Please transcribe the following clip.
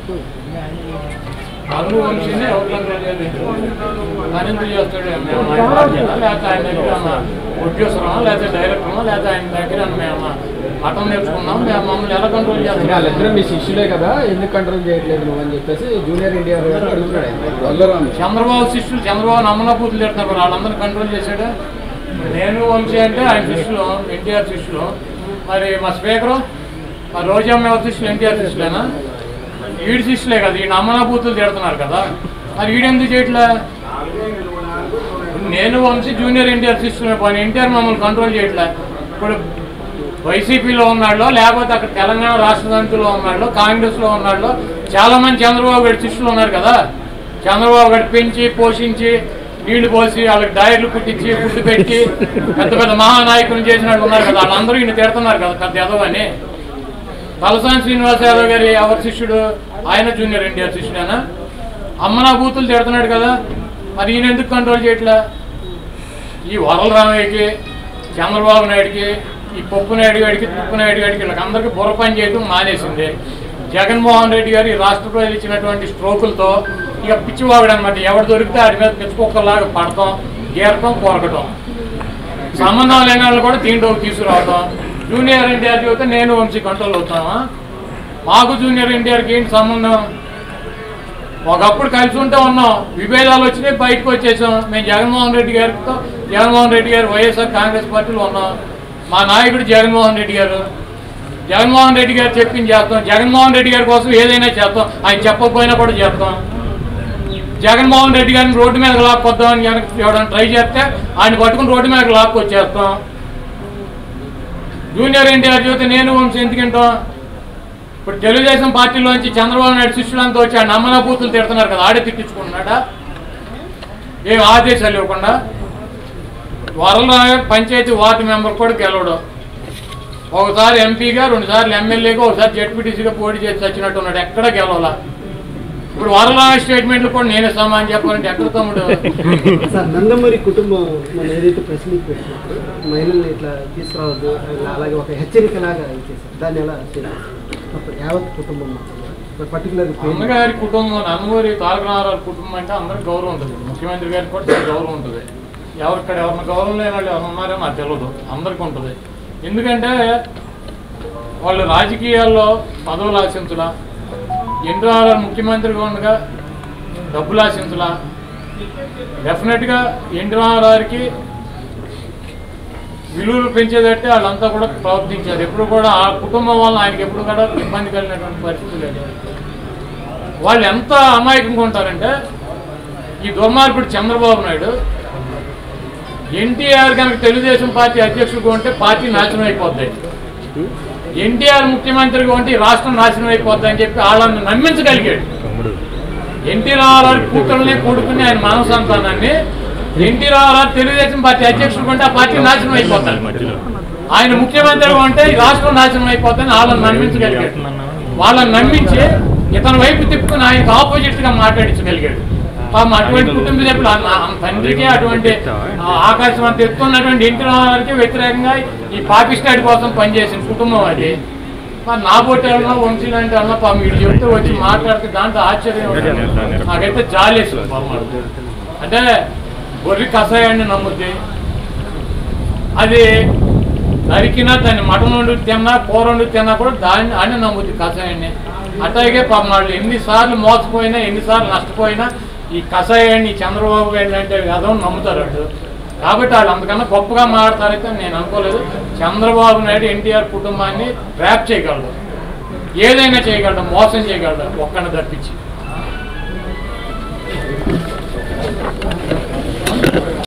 అల్లు వంశీని ఎవరు కంట్రోల్ చేయలేదు ఆయన ఎందుకు చేస్తాడు మేము ఆయన బాధ్యత లేకపోతే ఆయన దగ్గర ఏమన్నా ప్రొడ్యూసరమా లేకపోతే డైరెక్టరమా లేకపోతే ఆయన దగ్గర మేము మటన్ నేర్చుకున్నాం మేము మమ్మల్ని ఎలా కంట్రోల్ చేస్తాం వాళ్ళిద్దరూ మీ శిష్యులే కదా ఎందుకు కంట్రోల్ చేయట్లేదు నువ్వు అని చెప్పేసి జూనియర్ ఎన్టీఆర్ గారు అడుగుతున్నాడు ఆయన. చంద్రబాబు శిష్యులు చంద్రబాబు నమ్మనపూతులు తిడుతున్నారు మరి వాళ్ళందరినీ కంట్రోల్ చేశాడు నేను వంశీ అంటే ఆయన శిష్యులు ఎన్టీఆర్ శిష్యులు మరి మా స్పీకరు మా రోజమ్మ ఎవరి శిష్యులు ఎన్టీఆర్ శిష్యులేనా వీడి శిష్యులే కదా ఈ నమ్మనపూతులు తిడుతున్నారు కదా మరి వీడెందుకు చేయట్లే నేను వంశీ జూనియర్ ఎన్టీఆర్ శిష్యులే పని ఎన్టీఆర్ మమ్మల్ని కంట్రోల్ చేయట్లే ఇప్పుడు వైసీపీలో ఉన్నాళ్ళు లేకపోతే అక్కడ తెలంగాణ రాష్ట్ర సమితిలో ఉన్నాళ్ళు కాంగ్రెస్లో ఉన్నాళ్ళు చాలా మంది చంద్రబాబు గారి శిష్యులు ఉన్నారు కదా చంద్రబాబు గారు పెంచి పోషించి నీళ్లు పోసి వాళ్ళకి డైర్లు కుట్టించి ఫుడ్ పెట్టి పెద్ద పెద్ద మహానాయకులు చేసిన వాళ్ళు ఉన్నారు కదా వాళ్ళందరూ ఈయన తిడుతున్నారు కదా పెద్ద ఎదవని తలసాని శ్రీనివాస యాదవ్ గారి ఎవరి శిష్యుడు ఆయన జూనియర్ ఎన్టీఆర్ శిష్యుడేనా అమ్మనా బూతులు తిడుతున్నాడు కదా మరి ఈయన ఎందుకు కంట్రోల్ చేయట్లే ఈ వరల రామయ్యకి చంద్రబాబు నాయుడికి ఈ పప్పు నాయుడు గారికి తుప్పు నాయుడు గారికి వీళ్ళకి అందరికీ బుర్ర పని చేయడం మానేసింది జగన్మోహన్ రెడ్డి గారు ఈ రాష్ట్ర ప్రజలు ఇచ్చినటువంటి స్ట్రోకులతో ఇక పిచ్చివాగుడు అనమాట ఎవడు దొరికితే వాడి మీద పిచ్చుకొక్కలాగా పడటం గీరటం కొరకటం సంబంధం లేని వాళ్ళు కూడా దీంట్లోకి తీసుకురావటం జూనియర్ ఎన్టీఆర్ చెబితే నేను వంశీ కంట్రోల్ అవుతామా మాకు జూనియర్ ఎన్టీఆర్కి ఏంటి సంబంధం ఒకప్పుడు కలిసి ఉంటే ఉన్నాం విభేదాలు వచ్చినాయి బయటకు వచ్చేసాం మేము జగన్మోహన్ రెడ్డి గారితో జగన్మోహన్ రెడ్డి గారు వైఎస్ఆర్ కాంగ్రెస్ పార్టీలో ఉన్నాం మా నాయకుడు జగన్మోహన్ రెడ్డి గారు జగన్మోహన్ రెడ్డి గారు చెప్పింది చేస్తాం జగన్మోహన్ రెడ్డి గారి కోసం ఏదైనా చేస్తాం ఆయన చెప్పకపోయినా కూడా చేస్తాం జగన్మోహన్ రెడ్డి గారిని రోడ్డు మీద లాక్కొద్దామని కనుక ఎవడన్నా ట్రై చేస్తే ఆయన పట్టుకుని రోడ్డు మీద లాక్కొచ్చేస్తాం జూనియర్ ఎన్టీఆర్ చూస్తే నేను వంశీ ఎందుకంటాం ఇప్పుడు తెలుగుదేశం పార్టీలోంచి చంద్రబాబు నాయుడు శిష్యులంతా వచ్చి ఆ నమ్మన బూతులు తిడుతున్నారు కదా ఆడే తిట్టించుకుంటున్నాడా ఏం ఆదేశాలు ఇవ్వకుండా వరల పంచాయతీ వార్డు మెంబర్ కూడా గెలవడం ఒకసారి ఎంపీగా రెండు సార్లు ఎమ్మెల్యేగా ఒకసారి జడ్పీటీసీగా పోటీ చేసి వచ్చినట్టు ఉన్నాడు ఎక్కడ గెలవాల ఇప్పుడు వరల స్టేట్మెంట్లు కూడా నేనే సమానం చెప్పాలంటే ఎక్కడ తమ్ముడు సార్ నందమూరి కుటుంబం మన ఏదైతే ప్రెస్ మీట్ పెట్టినప్పుడు మహిళల్ని ఇట్లా తీసుకురావద్దు అలా- అలాగే ఒక హెచ్చరికలాగా ఇచ్చేసారు దాన్ని ఎలా చేయాలి అప్పుడు యావత్ కుటుంబం పర్టికులర్ అమ్మగారి కుటుంబం నందమూరి తారక రామారావు కుటుంబం అంటే అందరికి గౌరవం ఉంటుంది ముఖ్యమంత్రి గారికి కూడా చాలా గౌరవం ఉంటుంది ఎవరిక్కడ ఎవరిని గౌరవం లేని వాళ్ళు ఎవరు ఉన్నారో నాకు తెలియదు అందరికి ఉంటుంది ఎందుకంటే వాళ్ళు రాజకీయాల్లో పదవులు ఆశించలా ఎన్టీఆర్ ముఖ్యమంత్రిగా ఉండగా డబ్బులు ఆశించలా డెఫినెట్గా ఎన్టీఆర్ఆర్కి విలువలు పెంచేదట్టే వాళ్ళంతా కూడా ప్రవర్తించారు ఎప్పుడు కూడా ఆ కుటుంబం వల్ల ఆయనకి ఎప్పుడు కూడా ఇబ్బంది కలిగినటువంటి పరిస్థితి లేదు వాళ్ళు ఎంత అమాయకంగా ఉంటారంటే ఈ దుర్మార్గుడు చంద్రబాబు నాయుడు ఎన్టీఆర్ కనుక తెలుగుదేశం పార్టీ అధ్యక్షుడిగా ఉంటే పార్టీ నాశనం అయిపోద్ది ఎన్టీఆర్ ముఖ్యమంత్రిగా ఉంటే ఈ రాష్ట్రం నాశనం అయిపోద్ది అని చెప్పి వాళ్ళని నమ్మించగలిగాడు ఎన్టీ రామారావు కూతుర్ని కొడుకుని ఆయన మానవ సంతానాన్ని ఎన్టీ రామారావు తెలుగుదేశం పార్టీ అధ్యక్షుడు ఉంటే ఆ పార్టీ నాశనం అయిపోతాడు ఆయన ముఖ్యమంత్రిగా ఉంటే ఈ రాష్ట్రం నాశనం అయిపోతుందని వాళ్ళని నమ్మించగలిగాడు వాళ్ళని నమ్మించి ఇతని వైపు తిప్పుకుని ఆయనకు ఆపోజిట్ గా మాట్లాడించగలిగాడు పాపం అటువంటి కుటుంబ సభ్యులు ఆ- ఆ తండ్రికి అటువంటి ఆ ఆకాశం అంత ఎత్తున్నటువంటి ఎన్టీ రామారావుకి వ్యతిరేకంగా ఈ పాకిస్తాన్ కోసం పనిచేసిన కుటుంబం అది మరి నా బొట్టి వెళ్ళినా వంశీ లాంటి అన్న పాపం వీడు చెప్తే వచ్చి మాట్లాడితే దాంట్లో ఆశ్చర్యం ఉంది. నాకైతే జాలేస్తుంది పాపం వాడు. అంటే గొర్రె కషాయాన్ని నమ్ముద్ది అది నరికినా దాన్ని మటన్ వండి తిన్నా కూర వండి తిన్నా కూడా దాన్ని అని నమ్ముద్ది కషాయాన్ని అట్లాగే పాపం వాళ్ళు ఎన్నిసార్లు మోసపోయినా ఎన్నిసార్లు నష్టపోయినా ఈ కషాయాన్ని ఈ చంద్రబాబు గారిని అంటే అదం నమ్ముతారు అటు కాబట్టి వాళ్ళు అంతకన్నా గొప్పగా మాట్లాడతారైతే నేను అనుకోలేదు చంద్రబాబు నాయుడు ఎన్టీఆర్ కుటుంబాన్ని ట్రాప్ చేయగలడు ఏదైనా చేయగలడు మోసం చేయగలడు ఒక్కడిని తప్పించి